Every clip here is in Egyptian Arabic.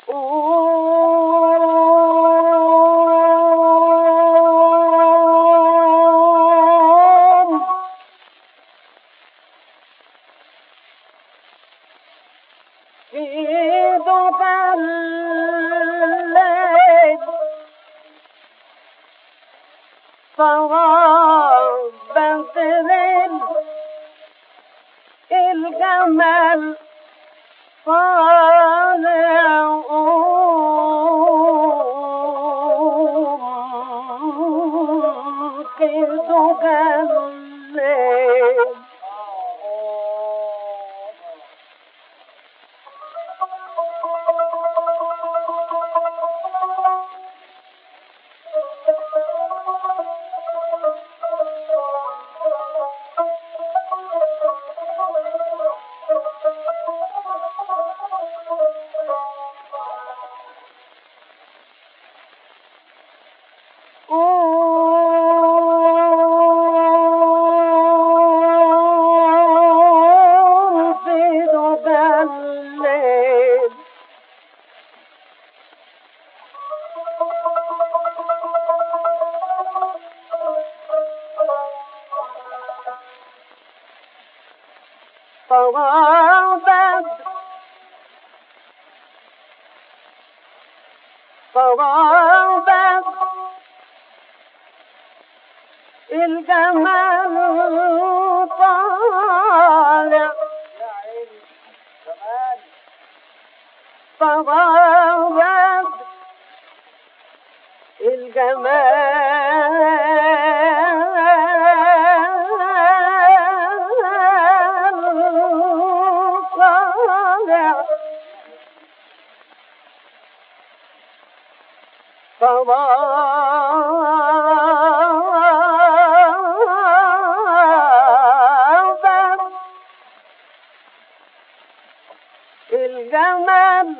الجمال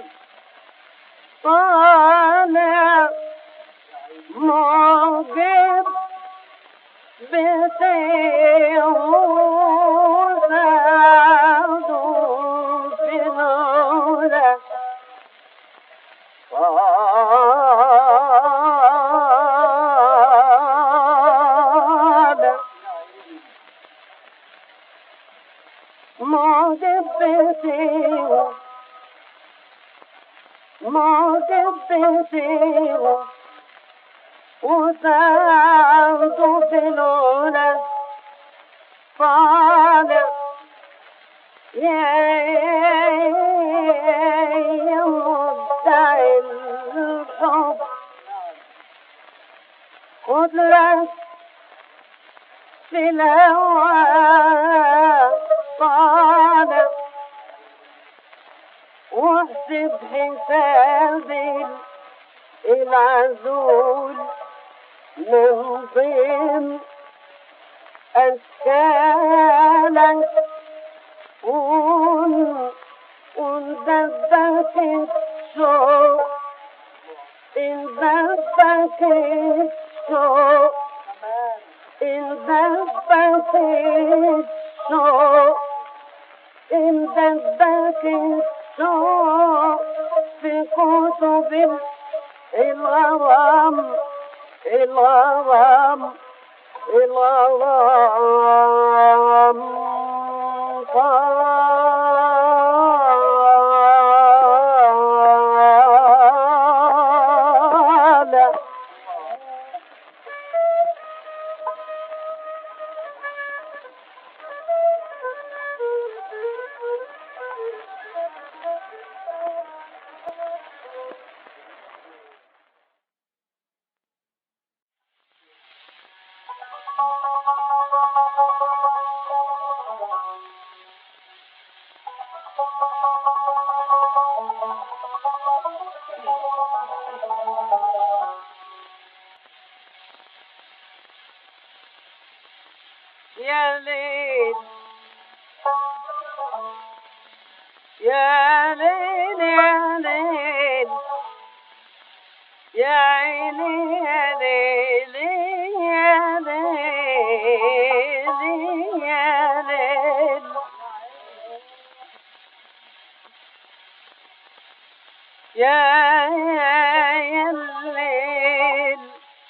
طالع معجب بسيره سعد في نوره طالع معجب بسيره معجب بسيره وسعد في نوره طالع يا يا مدعي الحب خذ لك في الهوى طالع واحسب حسابي العزول من ضمن أشكالك ون وندبك الشوق اندبك الشوق اندبك الشوق اندبك الشوق في كتب الغرام الغرام الغرام قال يا ليل يا ليل يا ليل يا عيني يا ليل يا ليل يا ليل يا يا الليل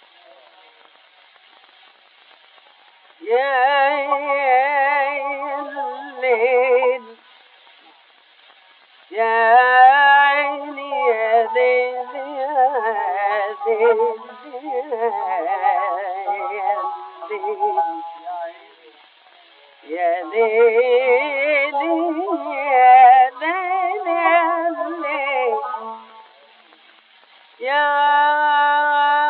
يا يا الليل يا عيني يا ليل يا ليل يا ليل يا ليل يا ليل يا ليل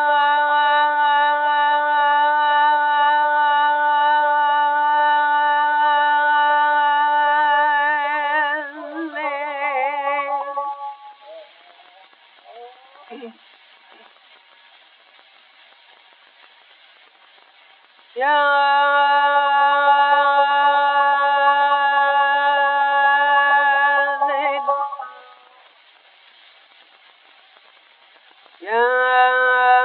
يا يا ليل يا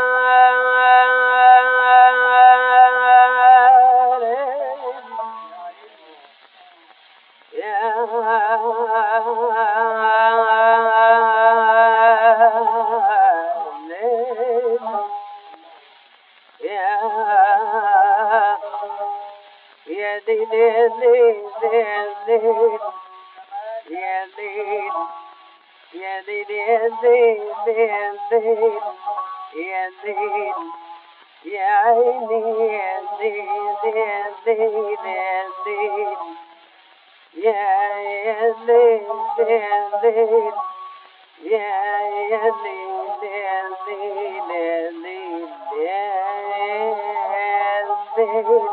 ليل يا ليل يا يا ليل يا ليل يا ليل يا ليل يا ليل يا ليل يا ليل يا عيني يا ليل يا ليل يا ليل يا يا ليل يا ليل يا يا ليل يا ليل يا ليل يا ليل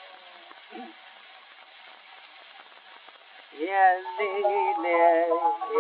يا ليل